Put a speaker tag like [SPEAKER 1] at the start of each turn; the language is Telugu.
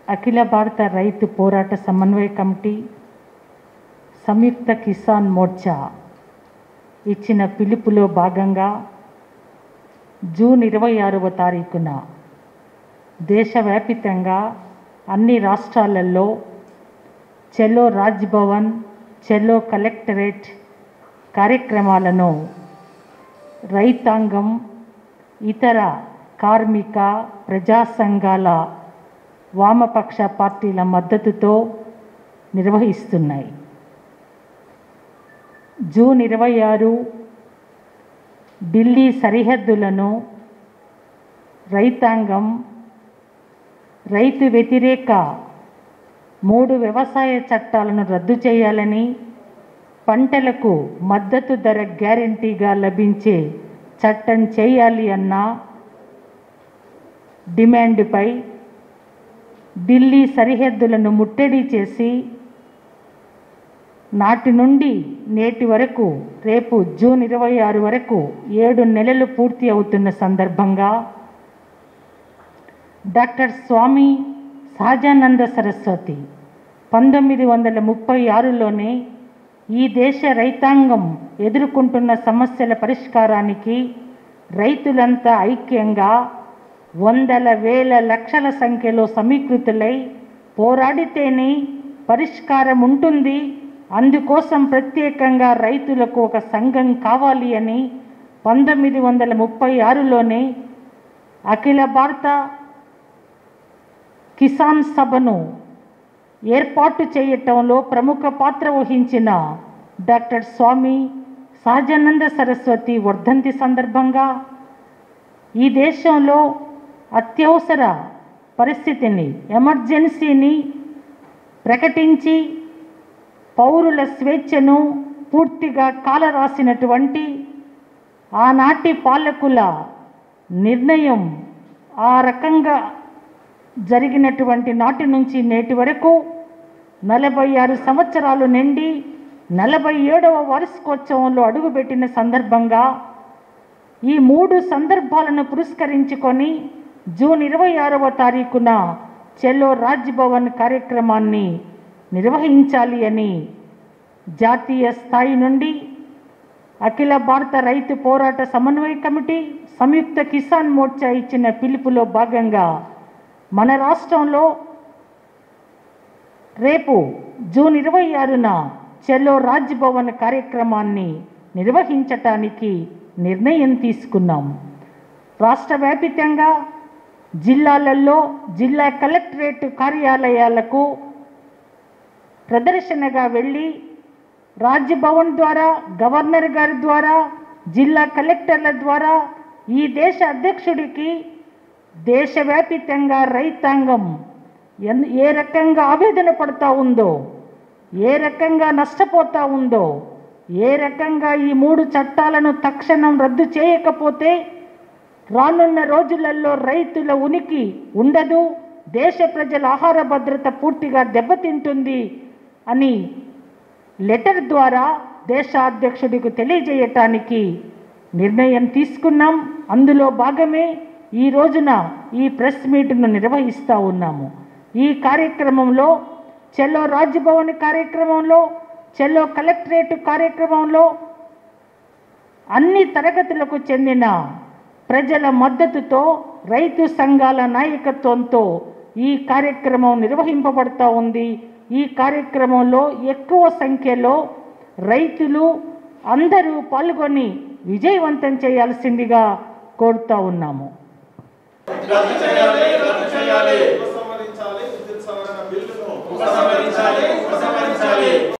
[SPEAKER 1] అఖిల భారత రైతు పోరాట సమన్వయ కమిటీ సంయుక్త కిసాన్ మోర్చా ఇచ్చిన పిలుపులో భాగంగా జూన్ ఇరవై ఆరవ తారీఖున దేశవ్యాపితంగా అన్ని రాష్ట్రాలలో చెలో రాజ్ భవన్ చెలో కలెక్టరేట్ కార్యక్రమాలను రైతాంగం ఇతర కార్మిక ప్రజా సంఘాల వామపక్ష పార్టీల మద్దతుతో నిర్వహిస్తున్నాయి జూన్ ఇరవై ఆరు ఢిల్లీ సరిహద్దులను రైతాంగం రైతు వ్యతిరేక మూడు వ్యవసాయ చట్టాలను రద్దు చేయాలని పంటలకు మద్దతు ధర గ్యారంటీగా లభించే చట్టం చేయాలి అన్న డిమాండ్పై ఢిల్లీ సరిహద్దులను ముట్టడి చేసి నాటి నుండి నేటి వరకు రేపు జూన్ ఇరవై ఆరు వరకు ఏడు నెలలు పూర్తి అవుతున్న సందర్భంగా డాక్టర్ స్వామి సహజానంద సరస్వతి పంతొమ్మిది వందల ముప్పై ఆరులోనే ఈ దేశ రైతాంగం ఎదుర్కొంటున్న సమస్యల పరిష్కారానికి రైతులంతా ఐక్యంగా వందల వేల లక్షల సంఖ్యలో సమీకృతులై పోరాడితేనే పరిష్కారం ఉంటుంది అందుకోసం ప్రత్యేకంగా రైతులకు ఒక సంఘం కావాలి అని పంతొమ్మిది వందల ముప్పై ఆరులోనే అఖిల భారత కిసాన్ సభను ఏర్పాటు చేయటంలో ప్రముఖ పాత్ర వహించిన డాక్టర్ స్వామి సహజానంద సరస్వతి వర్ధంతి సందర్భంగా ఈ దేశంలో అత్యవసర పరిస్థితిని ఎమర్జెన్సీని ప్రకటించి పౌరుల స్వేచ్ఛను పూర్తిగా కాలరాసినటువంటి ఆనాటి పాలకుల నిర్ణయం ఆ రకంగా జరిగినటువంటి నాటి నుంచి నేటి వరకు నలభై ఆరు సంవత్సరాలు నిండి నలభై ఏడవ వార్షికోత్సవంలో అడుగుపెట్టిన సందర్భంగా ఈ మూడు సందర్భాలను పురస్కరించుకొని జూన్ ఇరవై ఆరవ తారీఖున చెల్లో రాజ్ భవన్ కార్యక్రమాన్ని నిర్వహించాలి అని జాతీయ స్థాయి నుండి అఖిల భారత రైతు పోరాట సమన్వయ కమిటీ సంయుక్త కిసాన్ మోర్చా ఇచ్చిన పిలుపులో భాగంగా మన రాష్ట్రంలో రేపు జూన్ ఇరవై ఆరున చెల్లో రాజ్ భవన్ కార్యక్రమాన్ని నిర్వహించటానికి నిర్ణయం తీసుకున్నాం రాష్ట్ర వ్యాపితంగా జిల్లాలలో జిల్లా కలెక్టరేట్ కార్యాలయాలకు ప్రదర్శనగా వెళ్ళి రాజ్భవన్ ద్వారా గవర్నర్ గారి ద్వారా జిల్లా కలెక్టర్ల ద్వారా ఈ దేశ అధ్యక్షుడికి దేశవ్యాపితంగా రైతాంగం ఎన్ ఏ రకంగా ఆవేదన పడుతూ ఉందో ఏ రకంగా నష్టపోతూ ఉందో ఏ రకంగా ఈ మూడు చట్టాలను తక్షణం రద్దు చేయకపోతే రానున్న రోజులలో రైతుల ఉనికి ఉండదు దేశ ప్రజల ఆహార భద్రత పూర్తిగా దెబ్బతింటుంది అని లెటర్ ద్వారా దేశ అధ్యక్షుడికి తెలియజేయటానికి నిర్ణయం తీసుకున్నాం అందులో భాగమే ఈ రోజున ఈ ప్రెస్ మీట్ను నిర్వహిస్తూ ఉన్నాము ఈ కార్యక్రమంలో చెల్లో రాజ్భవన్ కార్యక్రమంలో చెల్లో కలెక్టరేట్ కార్యక్రమంలో అన్ని తరగతులకు చెందిన ప్రజల మద్దతుతో రైతు సంఘాల నాయకత్వంతో ఈ కార్యక్రమం నిర్వహింపబడుతూ ఉంది ఈ కార్యక్రమంలో ఎక్కువ సంఖ్యలో రైతులు అందరూ పాల్గొని విజయవంతం చేయాల్సిందిగా కోరుతూ ఉన్నాము
[SPEAKER 2] ఉపసంహరించాలి విద్యుత్ సవరణ బిల్లును ఉపసంహరించాలి ఉపసంహరించాలి